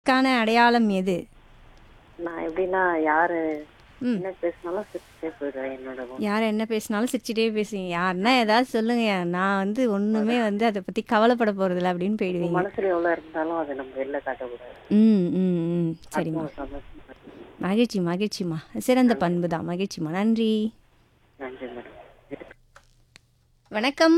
க்கான அடையாளம் எது நான் எப்படின்னா யாரு ம். என்ன பேசினாலும் சிரிச்சுட்டே போயிடுவேன் என்னோட முகம். யார் என்ன பேசினாலும் சிரிச்சிட்டே பேசுவீங்க யாருன்னா ஏதாவது சொல்லுங்க நான் வந்து ஒண்ணுமே வந்து அதை பத்தி கவலைப்பட போறதில்ல அப்படின்னு உங்க போயிடுவீங்க மனசுல எவ்வளவு இருந்தாலும் அதை நம்ம வெளில காட்டக்கூடாது ம் ம் ம் சரிம்மா அதுவும் சந்தோஷமா இருக்கு. மகிழ்ச்சி மகிழ்ச்சிம்மா சிறந்த பண்பு தான் மகிழ்ச்சிம்மா நன்றி நன்றி மேடம் வணக்கம்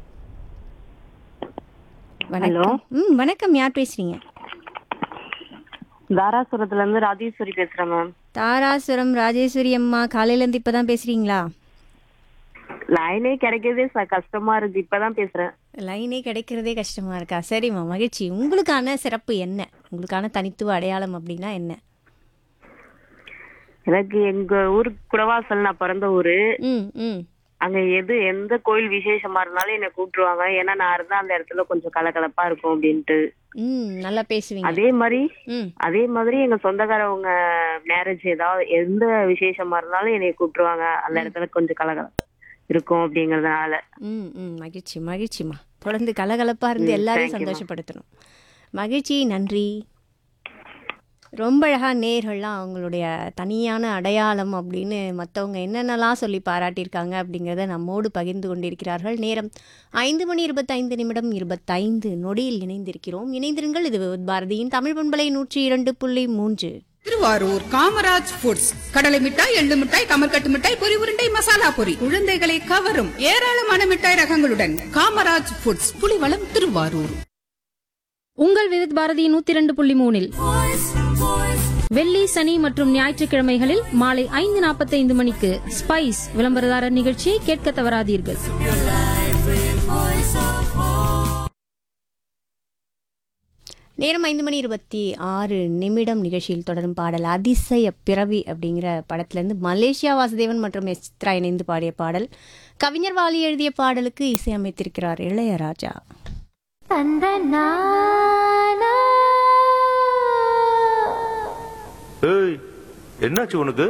வணக்கம் ம் வணக்கம் யார் பேசுறீங்க தாராசுரத்துல இருந்து ராஜேஸ்வரி பேசுறேன் மேம் தாராசுரம் ராஜேஸ்வரி அம்மா காலையில இருந்து இப்பதான் பேசுறீங்களா லைனே கிடைக்கிறதே ச- கஷ்டமா இருக்கு இப்பதான் பேசுறேன் லைனே கிடைக்கிறதே கஷ்டமா இருக்கா சரிம்மா மகிழ்ச்சி உங்களுக்கான சிறப்பு என்ன உங்களுக்கான தனித்துவ அடையாளம் அப்படின்னா என்ன எனக்கு எங்க ஊர் குடவாசல் நான் பிறந்த ஊரு ம் ம் அங்க எது எந்த கோயில் விசேஷமா இருந்தாலும் என்னை கூப்பிட்டுருவாங்க ஏன்னா நான் இருந்தா அந்த இடத்துல கொஞ்சம் கலகலப்பா இருக்கும் அப்படின்ட்டு ம் நல்லா பேசுவீங்க அதே மாதிரி ம் அதே மாதிரி எங்க சொந்தக்காரவங்க மேரேஜ் ஏதாவது எந்த விசேஷமா இருந்தாலும் என்னை கூப்பிட்டுருவாங்க அந்த இடத்துல கொஞ்சம் கலகலம் இருக்கும் அப்படிங்கறதுனால ம் ம் மகிழ்ச்சி மகிழ்ச்சிம்மா தொடர்ந்து கலகலப்பா இருந்து எல்லாரையும் thank you, ma'am. சந்தோஷப்படுத்தணும் மகிழ்ச்சி நன்றி ரொம்ப அழகா நேர்கள்லாம் அவங்களுடைய தனியான அடையாளம் அப்படின்னு மற்றவங்க என்னென்னலாம் சொல்லி பாராட்டியிருக்காங்க அப்படிங்கிறத நம்மோடு பகிர்ந்து கொண்டிருக்கிறார்கள் நேரம் ஐந்து மணி இருபத்தைந்து நிமிடம் இருபத்தைந்து நொடியில் இணைந்திருக்கிறோம் இணைந்திருங்கள் இது பாரதியின் தமிழ் பண்பலை நூற்றி இரண்டு புள்ளி மூன்று திருவாரூர் காமராஜ் ஃபுட்ஸ் கடலை மிட்டாய் எள்ளு மிட்டாய் கமர்கட்டு மிட்டாய் பொரி உருண்டை மசாலா பொரி குழந்தைகளை கவரும் ஏராளமான மிட்டாய் ரகங்களுடன் காமராஜ் ஃபுட்ஸ் புலிவளம் திருவாரூர் உங்கள் விவித் பாரதி நூத்தி இரண்டு புள்ளி மூணில் வெள்ளி சனி மற்றும் ஞாயிற்றுக்கிழமைகளில் மாலை ஐந்து நாற்பத்தைந்து மணிக்கு ஸ்பைஸ் விளம்பரதாரர் நிகழ்ச்சியை கேட்க தவறாதீர்கள் நேரம் ஐந்து மணி இருபத்தி ஆறு நிமிடம் நிகழ்ச்சியில் தொடரும் பாடல் அதிசய பிறவி அப்படிங்கிற படத்திலிருந்து மலேசியா வாசுதேவன் மற்றும் எஸ் சித்ரா இணைந்து பாடிய பாடல் கவிஞர் வாலி எழுதிய பாடலுக்கு இசையமைத்திருக்கிறார் இளையராஜா ஏய் என்னாச்சு உனக்கு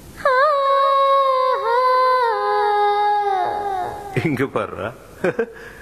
இங்க பாருடா